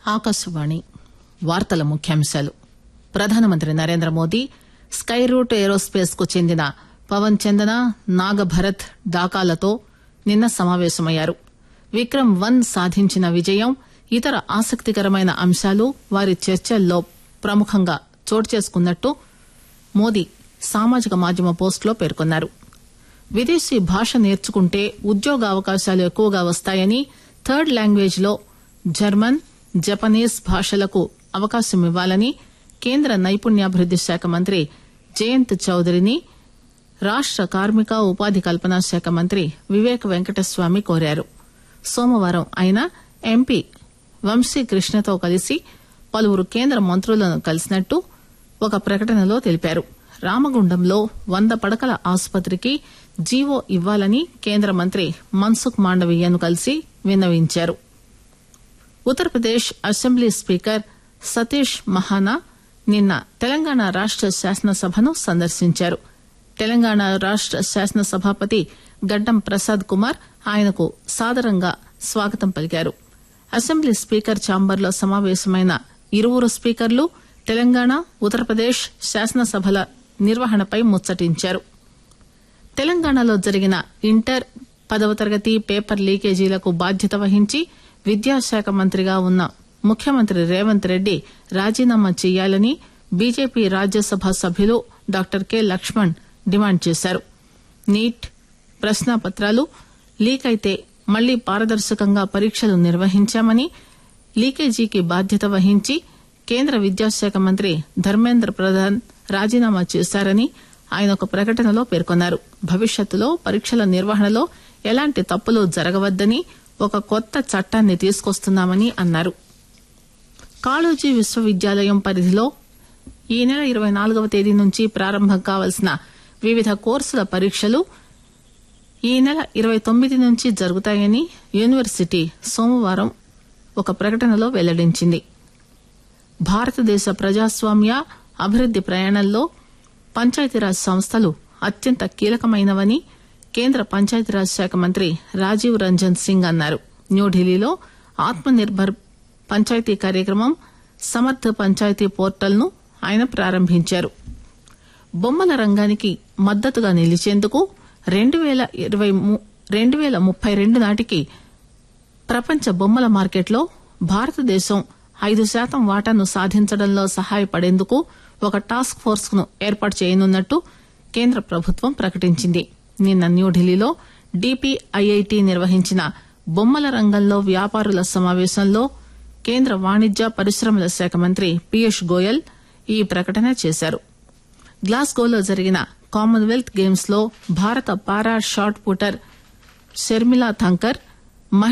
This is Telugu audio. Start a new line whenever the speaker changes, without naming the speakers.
ఆకాశవాణి వార్తల ముఖ్యాంశాలు ప్రధానమంత్రి Narendra Modi Skyroot aerospace కు చెందిన పవన్ చందన నాగభరత్ డాకాలతో నిన్న సమావేశమయ్యారు విక్రమ్ వన్ సాధించిన విజయం ఇతర ఆసక్తికరమైన అంశాలు వారి చర్చల్లో ప్రముఖంగా చోటు చేసుకున్నట్టు మోదీ సామాజిక మాధ్యమ పోస్టులో పేర్కొన్నారు విదేశీ భాష నేర్చుకుంటే ఉద్యోగ అవకాశాలు ఎక్కువగా వస్తాయని థర్డ్ లాంగ్వేజ్ లో జర్మన్ జపనీస్ భాషలకు అవకాశం ఇవ్వాలని కేంద్ర నైపుణ్యాభివృద్ది శాఖ మంత్రి జయంత్ చౌదరిని రాష్ట కార్మిక ఉపాధి కల్పనా శాఖ మంత్రి వివేక్ వెంకటస్వామి కోరారు సోమవారం ఆయన ఎంపీ వంశీ కృష్ణతో కలిసి పలువురు కేంద్ర మంత్రులను కలిసినట్టు ఒక ప్రకటనలో తెలిపారు రామగుండంలో వంద పడకల ఆసుపత్రికి జీవో ఇవ్వాలని కేంద్ర మంత్రి మన్సుఖ్ మాండవీయను కలిసి విన్నవించారు ఉత్తరప్రదేశ్ అసెంబ్లీ స్పీకర్ సతీష్ మహానా నిన్న తెలంగాణ రాష్ట శాసనసభను సందర్శించారు తెలంగాణ రాష్ట శాసనసభాపతి గడ్డం ప్రసాద్ కుమార్ ఆయనకు సాదరంగా స్వాగతం పలికారు అసెంబ్లీ స్పీకర్ ఛాంబర్లో సమావేశమైన ఇరువురు స్పీకర్లు తెలంగాణ ఉత్తరప్రదేశ్ శాసనసభల నిర్వహణపై ముచ్చటించారు తెలంగాణలో జరిగిన ఇంటర్ పదవ తరగతి పేపర్ లీకేజీలకు బాధ్యత వహించి విద్యాశాఖ మంత్రిగా ఉన్న ముఖ్యమంత్రి రేవంత్ రెడ్డి రాజీనామా చేయాలని బీజేపీ రాజ్యసభ సభ్యులు డాక్టర్ కె లక్ష్మణ్ డిమాండ్ చేశారు నీట్ ప్రశ్నాపత్రాలు లీక్ అయితే మళ్లీ పారదర్శకంగా పరీక్షలు నిర్వహించామని లీకేజీకి బాధ్యత వహించి కేంద్ర విద్యాశాఖ మంత్రి ధర్మేంద్ర ప్రధాన్ రాజీనామా చేశారని ఆయన ఒక ప్రకటనలో పేర్కొన్నారు భవిష్యత్తులో పరీక్షల నిర్వహణలో ఎలాంటి తప్పులు జరగవద్దని ఒక కొత్త చట్టాన్ని తీసుకొస్తున్నామని అన్నారు కాళోజీ విశ్వవిద్యాలయం పరిధిలో ఈ నెల ఇరవై నాలుగవ తేదీ నుంచి ప్రారంభం కావాల్సిన వివిధ కోర్సుల పరీక్షలు ఈ నెల ఇరవై తొమ్మిది నుంచి జరుగుతాయని యూనివర్సిటీ సోమవారం ఒక ప్రకటనలో వెల్లడించింది భారతదేశ ప్రజాస్వామ్య అభివృద్ది ప్రయాణంలో పంచాయతీరాజ్ సంస్థలు అత్యంత కీలకమైనవని కేంద్ర పంచాయతీరాజ్ శాఖ మంత్రి రాజీవ్ రంజన్ సింగ్ అన్నారు న్యూఢిల్లీలో ఆత్మ నిర్భర్ పంచాయతీ కార్యక్రమం సమర్థ పంచాయతీ పోర్టల్ ను ఆయన ప్రారంభించారు బొమ్మల రంగానికి మద్దతుగా నిలిచేందుకు రెండు పేల ఇరవై రెండు పేల ముప్పై రెండు నాటికి ప్రపంచ బొమ్మల మార్కెట్లో భారతదేశం ఐదు శాతం వాటాను సాధించడంలో సహాయపడేందుకు ఒక టాస్క్ ఫోర్స్ ను ఏర్పాటు చేయనున్నట్టు కేంద్ర ప్రభుత్వం ప్రకటించింది నిన్న న్యూఢిల్లీలో డిపిఐఐటి నిర్వహించిన బొమ్మల రంగంలో వ్యాపారుల సమావేశంలో కేంద్ర వాణిజ్య పరిశ్రమల శాఖ మంత్రి పీయూష్ గోయల్ ఈ ప్రకటన చేశారు గ్లాస్గోలో జరిగిన కామన్వెల్త్ గేమ్స్ లో భారత పారా షాట్ పుటర్ షర్మిలా థంకర్